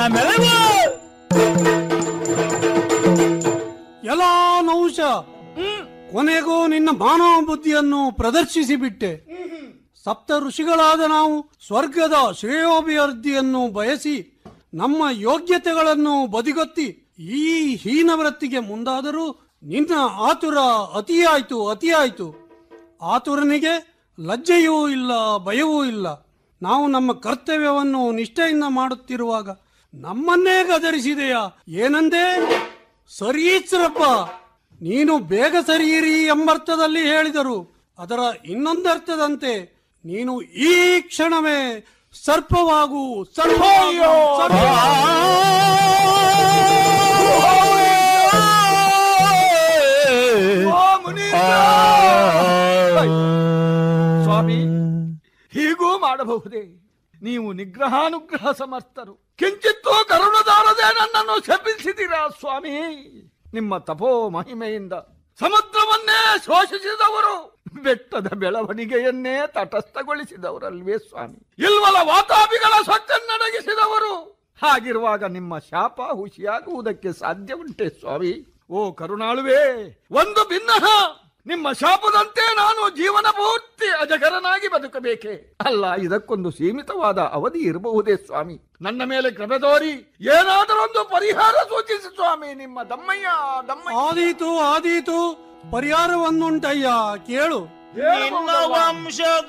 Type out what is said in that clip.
ಎಲ್ಲ ನೌಶ ಕೊನೆಗೂ ನಿನ್ನ ಮಾನವ ಬುದ್ಧಿಯನ್ನು ಪ್ರದರ್ಶಿಸಿ ಬಿಟ್ಟೆ ಸಪ್ತ ಋಷಿಗಳಾದ ನಾವು ಸ್ವರ್ಗದ ಶ್ರೇಯೋಭಿವೃದ್ಧಿಯನ್ನು ಬಯಸಿ ನಮ್ಮ ಯೋಗ್ಯತೆಗಳನ್ನು ಬದಿಗೊತ್ತಿ ಈ ಹೀನವೃತ್ತಿಗೆ ಮುಂದಾದರೂ ನಿನ್ನ ಆತುರ ಅತಿಯಾಯ್ತು ಅತಿಯಾಯ್ತು ಆತುರನಿಗೆ ಲಜ್ಜೆಯೂ ಇಲ್ಲ ಭಯವೂ ಇಲ್ಲ ನಾವು ನಮ್ಮ ಕರ್ತವ್ಯವನ್ನು ನಿಷ್ಠೆಯಿಂದ ಮಾಡುತ್ತಿರುವಾಗ ನಮ್ಮನ್ನೇ ಗದರಿಸಿದೆಯಾ ಏನಂದೆ ಸರೀಚ್ರಪ್ಪ ನೀನು ಬೇಗ ಸರಿಯಿರಿ ಎಂಬರ್ಥದಲ್ಲಿ ಹೇಳಿದರು ಅದರ ಇನ್ನೊಂದರ್ಥದಂತೆ ನೀನು ಈ ಕ್ಷಣವೇ ಸರ್ಪವಾಗು ಸರ್ಪವಾಗು, ಸರ್ಪ ಓ ಮುನೀಂದ್ರ! ಸ್ವಾಮಿ ಹೀಗೂ ಮಾಡಬಹುದೇ ನೀವು ನಿಗ್ರಹಾನುಗ್ರಹ ಸಮರ್ಥರು ಕಿಂಚಿತ್ತೂ ಕರುಣದಾರದೆ ನನ್ನನ್ನು ಶಪಿಸಿದಿರಾ ಸ್ವಾಮಿ ನಿಮ್ಮ ತಪೋ ಮಹಿಮೆಯಿಂದ ಸಮುದ್ರವನ್ನೇ ಶೋಷಿಸಿದವರು ಬೆಟ್ಟದ ಬೆಳವಣಿಗೆಯನ್ನೇ ತಟಸ್ಥಗೊಳಿಸಿದವರಲ್ವೇ ಸ್ವಾಮಿ ಇಲ್ವಲ ವಾತಾಪಿಗಳ ಸೊಕ್ಕನ್ನಡಗಿಸಿದವರು ಹಾಗಿರುವಾಗ ನಿಮ್ಮ ಶಾಪ ಹುಷಿಯಾಗುವುದಕ್ಕೆ ಸಾಧ್ಯ ಉಂಟೆ ಸ್ವಾಮಿ ಓ ಕರುಣಾಳುವೆ ಒಂದು ಭಿನ್ನಹ ನಿಮ್ಮ ಶಾಪದಂತೆ ನಾನು ಜೀವನ ಪೂರ್ತಿ ಅಜಗರನಾಗಿ ಬದುಕಬೇಕೆ ಅಲ್ಲ ಇದಕ್ಕೊಂದು ಸೀಮಿತವಾದ ಅವಧಿ ಇರಬಹುದೇ ಸ್ವಾಮಿ ನನ್ನ ಮೇಲೆ ಕೃಪೆ ತೋರಿ ಏನಾದರೊಂದು ಪರಿಹಾರ ಸೂಚಿಸಿ ಸ್ವಾಮಿ ನಿಮ್ಮ ದಮ್ಮಯ್ಯ ದಮ್ಮಯ್ಯ ಆದೀತು ಆದೀತು ಪರಿಹಾರವನ್ನುಂಟಯ್ಯ ಕೇಳು ಹೇಳು ನಿನ್ನ ವಂಶದ